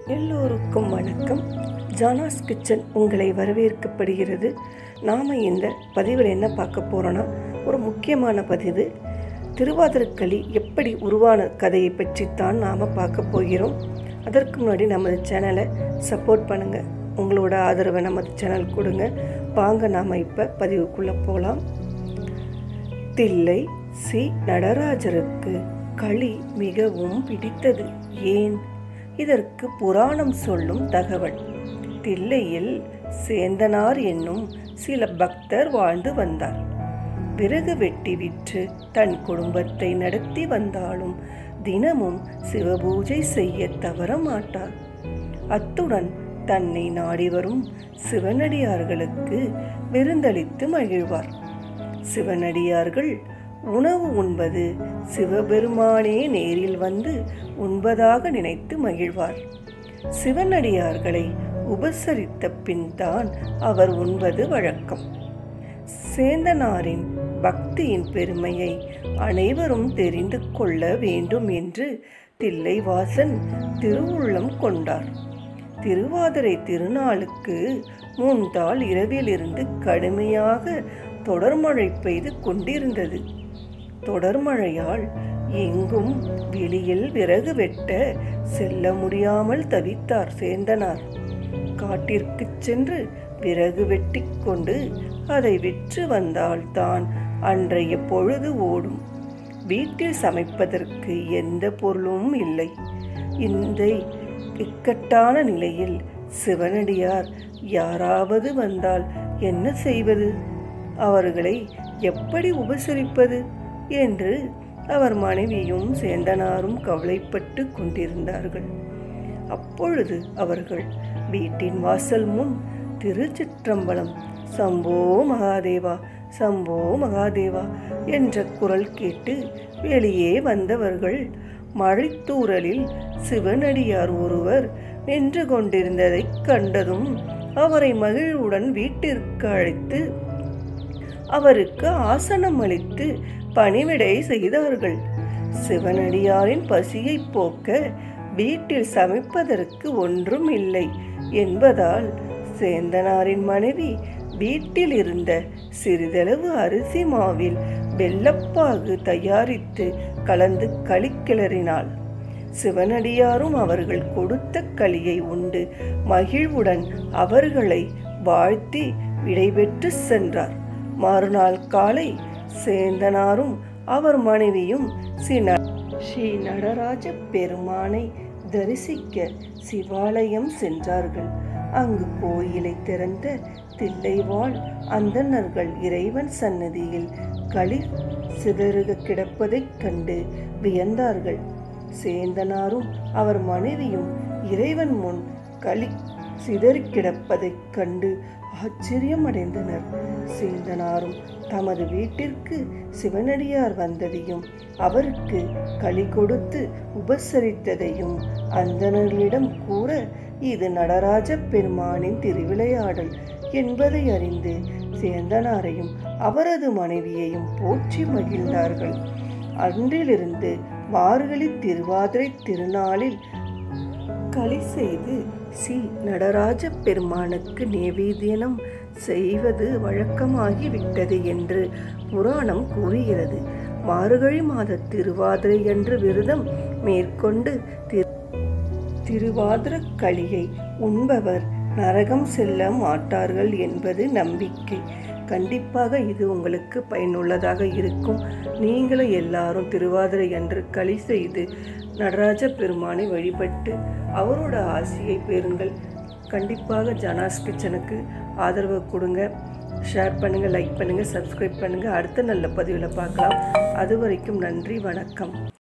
எல்லோருக்கும் வணக்கம் ஜானாஸ் கிச்சன் உங்களை வரவேற்கப்படுகிறது நாம் இந்த பதிவில் என்ன பார்க்க போகிறோன்னா ஒரு முக்கியமான பதிவு திருவாதிரக்களி எப்படி உருவான கதையை பற்றித்தான் நாம் பார்க்க போகிறோம் அதற்கு முன்னாடி நமது சேனலை சப்போர்ட் பண்ணுங்கள் உங்களோட ஆதரவை நமது சேனல் கொடுங்க வாங்க நாம் இப்போ பதிவுக்குள்ளே போகலாம் தில்லை சி நடராஜருக்கு களி மிகவும் பிடித்தது ஏன் இதற்கு புராணம் சொல்லும் தகவல் தில்லையில் சேந்தனார் என்னும் சில பக்தர் வாழ்ந்து வந்தார் விறகு வெட்டி விற்று தன் குடும்பத்தை நடத்தி வந்தாலும் தினமும் சிவபூஜை செய்ய தவற மாட்டார் அத்துடன் தன்னை நாடி வரும் சிவனடியார்களுக்கு விருந்தளித்து மகிழ்வார் சிவனடியார்கள் உணவு உண்பது சிவபெருமானே நேரில் வந்து உண்பதாக நினைத்து மகிழ்வார் சிவனடியார்களை உபசரித்த பின் தான் அவர் உண்பது வழக்கம் சேந்தனாரின் பக்தியின் பெருமையை அனைவரும் தெரிந்து கொள்ள வேண்டும் என்று தில்லைவாசன் திருவுள்ளம் கொண்டார் திருவாதிரை திருநாளுக்கு முன்தாள் இரவிலிருந்து கடுமையாக தொடர்மழை பெய்து கொண்டிருந்தது தொடர்மழையால் எங்கும் வெளியில் விறகு வெட்ட செல்ல முடியாமல் தவித்தார் சேந்தனார் காட்டிற்கு சென்று விறகு வெட்டி கொண்டு அதை விற்று வந்தால் தான் அன்றைய பொழுது ஓடும் வீட்டில் சமைப்பதற்கு எந்த பொருளும் இல்லை இந்த இக்கட்டான நிலையில் சிவனடியார் யாராவது வந்தால் என்ன செய்வது அவர்களை எப்படி உபசரிப்பது என்று அவர் மனைவியும் சேந்தனாரும் கவலைப்பட்டு கொண்டிருந்தார்கள் அப்பொழுது அவர்கள் வீட்டின் வாசல் முன் திருச்சிற்றம்பலம் சம்போ மகாதேவா சம்போ மகாதேவா என்ற குரல் கேட்டு வெளியே வந்தவர்கள் மழைத்தூரலில் சிவனடியார் ஒருவர் நின்று கொண்டிருந்ததைக் கண்டதும் அவரை மகிழ்வுடன் வீட்டிற்கு அழைத்து அவருக்கு ஆசனம் அளித்து பணிவிடை செய்தார்கள் சிவனடியாரின் பசியை போக்க வீட்டில் சமைப்பதற்கு ஒன்றும் இல்லை என்பதால் சேந்தனாரின் மனைவி வீட்டில் இருந்த சிறிதளவு அரிசி மாவில் வெள்ளப்பாகு தயாரித்து கலந்து களி கிளறினாள் சிவனடியாரும் அவர்கள் கொடுத்த களியை உண்டு மகிழ்வுடன் அவர்களை வாழ்த்தி விடைபெற்று சென்றார் மறுநாள் காலை சேந்தனாரும் அவர் மனைவியும் ஸ்ரீ நடராஜ பெருமானை தரிசிக்க சிவாலயம் சென்றார்கள் அங்கு கோயிலை திறந்த தில்லைவாழ் அந்தணர்கள் இறைவன் சன்னதியில் களி சிதறுக கிடப்பதைக் கண்டு வியந்தார்கள் சேந்தனாரும் அவர் மனைவியும் இறைவன் முன் களி சிதறி கிடப்பதைக் கண்டு ஆச்சரியமடைந்தனர் சேந்தனாரும் தமது வீட்டிற்கு சிவனடியார் வந்ததையும் அவருக்கு களி கொடுத்து உபசரித்ததையும் அந்தணர்களிடம் கூற இது நடராஜ பெருமானின் திருவிளையாடல் என்பதை அறிந்து சேந்தனாரையும் அவரது மனைவியையும் போற்றி மகிழ்ந்தார்கள் அன்றிலிருந்து மார்கழி திருவாதிரை திருநாளில் களி செய்து சி நடராஜ பெருமானுக்கு நேவேதியனம் செய்வது வழக்கமாகிவிட்டது என்று புராணம் கூறுகிறது மார்கழி மாத திருவாதிரை என்று விரதம் மேற்கொண்டு திருவாதிர களியை உண்பவர் நரகம் செல்ல மாட்டார்கள் என்பது நம்பிக்கை கண்டிப்பாக இது உங்களுக்கு பயனுள்ளதாக இருக்கும் நீங்களும் எல்லாரும் திருவாதிரை அன்று களி செய்து நடராஜ பெருமானை வழிபட்டு அவரோட ஆசையை பெறுங்கள் கண்டிப்பாக ஜனாஸ் கிச்சனுக்கு ஆதரவு கொடுங்க ஷேர் பண்ணுங்கள் லைக் பண்ணுங்கள் சப்ஸ்கிரைப் பண்ணுங்கள் அடுத்த நல்ல பதிவில் பார்க்கலாம் அது வரைக்கும் நன்றி வணக்கம்